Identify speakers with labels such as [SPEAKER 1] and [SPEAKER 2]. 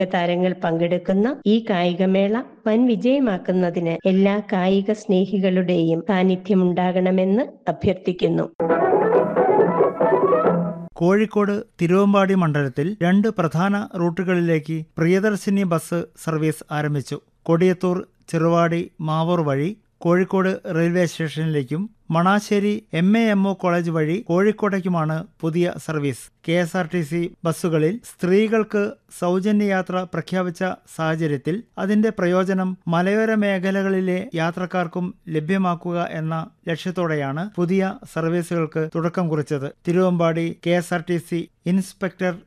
[SPEAKER 1] താരങ്ങൾ പങ്കെടുക്കുന്ന ഈ കായികമേള വൻ വിജയമാക്കുന്നതിന് എല്ലാ കായിക സ്നേഹികളുടെയും സാന്നിധ്യമുണ്ടാകണമെന്ന് അഭ്യർത്ഥിക്കുന്നു
[SPEAKER 2] കോഴിക്കോട് തിരുവമ്പാടി മണ്ഡലത്തിൽ രണ്ട് പ്രധാന റൂട്ടുകളിലേക്ക് പ്രിയദർശിനി ബസ് സർവീസ് ആരംഭിച്ചു കൊടിയത്തൂർ ചെറുവാടി മാവൂർ വഴി കോഴിക്കോട് റെയിൽവേ സ്റ്റേഷനിലേക്കും Manassery M A M O college വഴി കോഴിക്കോട്ടേക്കുമാണ് പുതിയ service K S R T C ബസ്സുകളിൽ സ്ത്രീകൾക്ക് സൗജന്യ യാത്ര പ്രഖ്യാപിച്ച സാഹചര്യത്തിൽ അതിന്റെ പ്രയോജനം മലയോര മേഖലകളിലെ യാത്രക്കാർക്കും ലഭ്യമാക്കുക എന്ന ലക്ഷ്യത്തോടെയാണ് പുതിയ സർവീസുകൾക്ക് തുടക്കം കുറിച്ചത് Thiruvambady K S R T C inspector